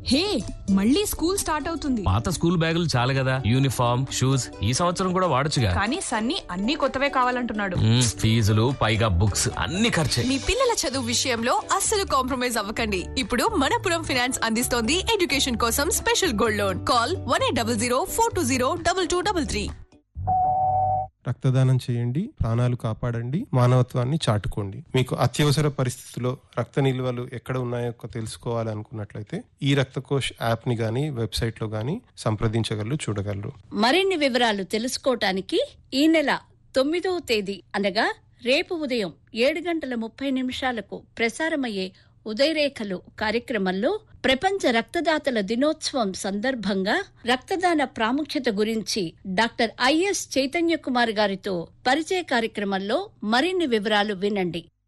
హే మళ్ళీ school start అవుతుంది పాత స్కూల్ బ్యాగులు చాలు కదా యూనిఫామ్ షూస్ ఈ సంవత్సరం కూడా వాడొచ్చుగా కానీ సన్నీ అన్ని కొత్తవే కావాలంటున్నాడు మ్మ్, ఫీజులు పైగా బుక్స్ అన్ని ఖర్చే మీ పిల్లల చదువు విషయంలో అస్సలు కాంప్రమైజ్ అవ్వకండి ఇప్పుడు మనపురం ఫైనాన్స్ అందిస్తోంది ఎడ్యుకేషన్ కోసం special gold loan call one eight double zero four two zero double two double three రక్తదానం చేయండి ప్రాణాలు కాపాడండి మానవత్వాన్ని చాటుకోండి మీకు అత్యవసర పరిస్థితుల్లో రక్త నిల్వలు ఎక్కడ ఉన్నాయో తెలుసుకోవాలనుకున్నట్లయితే ఈ రక్తకోష్ యాప్ ని గాని వెబ్సైట్ లో గాని సంప్రదించగలరు చూడగలరు మరిన్ని వివరాలు తెలుసుకోవటానికి ఈ నెల తొమ్మిదవ తేదీ అనగా రేపు ఉదయం ఏడు గంటల ముప్పై నిమిషాలకు ప్రసారమయ్యే ఉదయరేఖలు కార్యక్రమంలో ప్రపంచ రక్తదాతల దినోత్సవం సందర్భంగా రక్తదాన ప్రాముఖ్యత గురించి డాక్టర్ ఐఎస్ చైతన్య కుమార్ గారితో పరిచయ కార్యక్రమంలో మరిన్ని వివరాలు వినండి